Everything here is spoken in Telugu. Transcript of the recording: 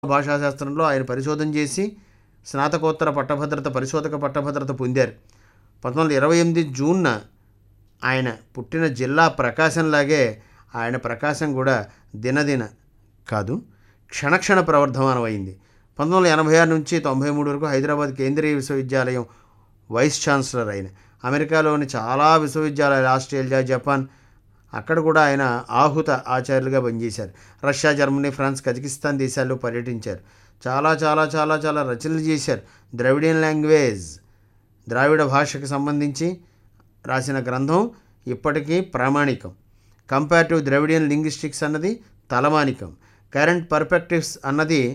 భాషాశాస్త్రంలో ఆయన పరిశోధన చేసి స్నాతకోత్తర పట్టభద్రత పరిశోధక పట్టభద్రత పొందారు పంతొమ్మిది వందల ఇరవై ఎనిమిది జూన్న ఆయన పుట్టిన జిల్లా ప్రకాశంలాగే ఆయన ప్రకాశం కూడా దినదిన కాదు క్షణక్షణ ప్రవర్ధమానమైంది పంతొమ్మిది వందల ఎనభై ఆరు నుంచి తొంభై మూడు వరకు హైదరాబాద్ కేంద్రీయ విశ్వవిద్యాలయం వైస్ ఛాన్సలర్ అయిన అమెరికాలోని చాలా విశ్వవిద్యాలయాలు ఆస్ట్రేలియా జపాన్ అక్కడ కూడా ఆయన ఆహుత ఆచార్యులుగా పనిచేశారు రష్యా జర్మనీ ఫ్రాన్స్ కజకిస్తాన్ దేశాల్లో పర్యటించారు చాలా చాలా చాలా చాలా రచనలు చేశారు ద్రవిడియన్ లాంగ్వేజ్ ద్రావిడ భాషకు సంబంధించి రాసిన గ్రంథం ఇప్పటికీ ప్రామాణికం కంపారిటివ్ ద్రవిడియన్ లింగ్విస్టిక్స్ అన్నది తలమానికం కరెంట్ పర్పెక్టివ్స్ అన్నది